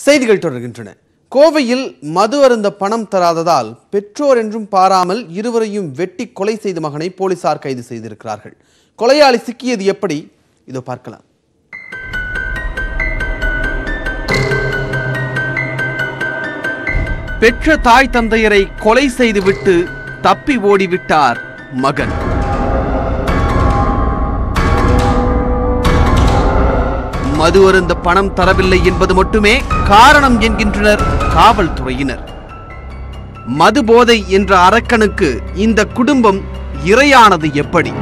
செய்திகள் தொடர்கின்றன கோவையில் மது அருந்த பணம் தராததால் பெற்றோர் என்றும் பாராமல் இருவரையும் வெட்டி கொலை செய்த மகனை போலீசார் கைது செய்திருக்கிறார்கள் கொலையாளி சிக்கியது எப்படி இதோ பார்க்கலாம் பெற்ற தாய் தந்தையரை கொலை செய்துவிட்டு தப்பி ஓடிவிட்டார் மகன் மது அருந்த பணம் தரவில்லை என்பது மட்டுமே காரணம் என்கின்றனர் காவல்துறையினர் மது போதை என்ற அரக்கனுக்கு இந்த குடும்பம் இரையானது எப்படி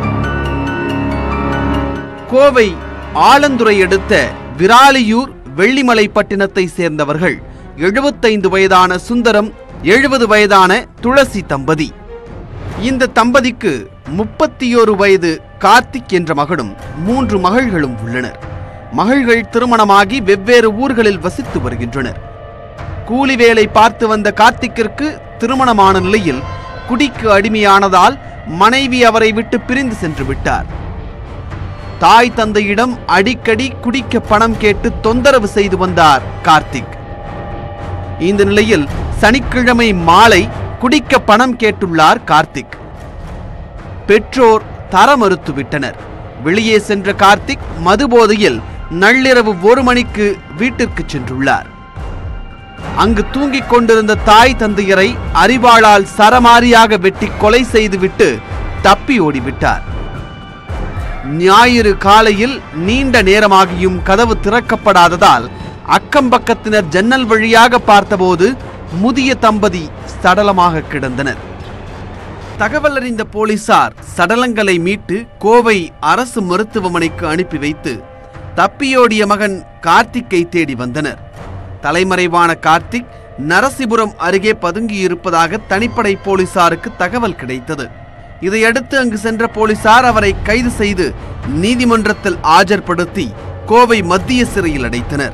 கோவை ஆலந்துறை அடுத்த விராலியூர் வெள்ளிமலை பட்டினத்தை சேர்ந்தவர்கள் எழுபத்தைந்து வயதான சுந்தரம் எழுபது வயதான துளசி தம்பதி இந்த தம்பதிக்கு முப்பத்தியோரு வயது கார்த்திக் என்ற மகனும் மூன்று மகள்களும் உள்ளனர் மகள்கள் திருமணமாகி வெவ்வேறு ஊர்களில் வசித்து வருகின்றனர் கூலி வேலை பார்த்து வந்த கார்த்திக்கிற்கு திருமணமான நிலையில் குடிக்கு அடிமையானதால் மனைவி அவரை விட்டு பிரிந்து சென்று விட்டார் தாய் தந்தையிடம் அடிக்கடி குடிக்க பணம் கேட்டு தொந்தரவு செய்து வந்தார் கார்த்திக் இந்த நிலையில் சனிக்கிழமை மாலை குடிக்க பணம் கேட்டுள்ளார் கார்த்திக் பெற்றோர் தர மறுத்துவிட்டனர் வெளியே சென்ற கார்த்திக் மதுபோதையில் நள்ளிரவு ஒரு மணிக்கு வீட்டிற்கு சென்றுள்ளார் அங்கு தூங்கிக் கொண்டிருந்த தாய் தந்தையரை அரிவாளால் சரமாரியாக வெட்டி கொலை செய்துவிட்டு தப்பி ஓடிவிட்டார் ஞாயிறு காலையில் நீண்ட நேரமாகியும் கதவு திறக்கப்படாததால் அக்கம்பக்கத்தினர் ஜன்னல் வழியாக பார்த்தபோது முதிய தம்பதி சடலமாக கிடந்தனர் தகவல் அறிந்த போலீசார் சடலங்களை மீட்டு கோவை அரசு மருத்துவமனைக்கு அனுப்பி வைத்து தப்பியோடிய மகன் கார்த்திக்கை தேடி வந்தனர் தலைமறைவான கார்த்திக் நரசிபுரம் அருகே பதுங்கியிருப்பதாக தனிப்படை போலீசாருக்கு தகவல் கிடைத்தது இதையடுத்து அங்கு சென்ற போலீசார் அவரை கைது செய்து நீதிமன்றத்தில் ஆஜர்படுத்தி கோவை மத்திய சிறையில் அடைத்தனர்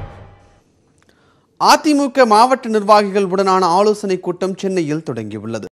அதிமுக மாவட்ட நிர்வாகிகள் உடனான ஆலோசனை கூட்டம் சென்னையில் தொடங்கியுள்ளது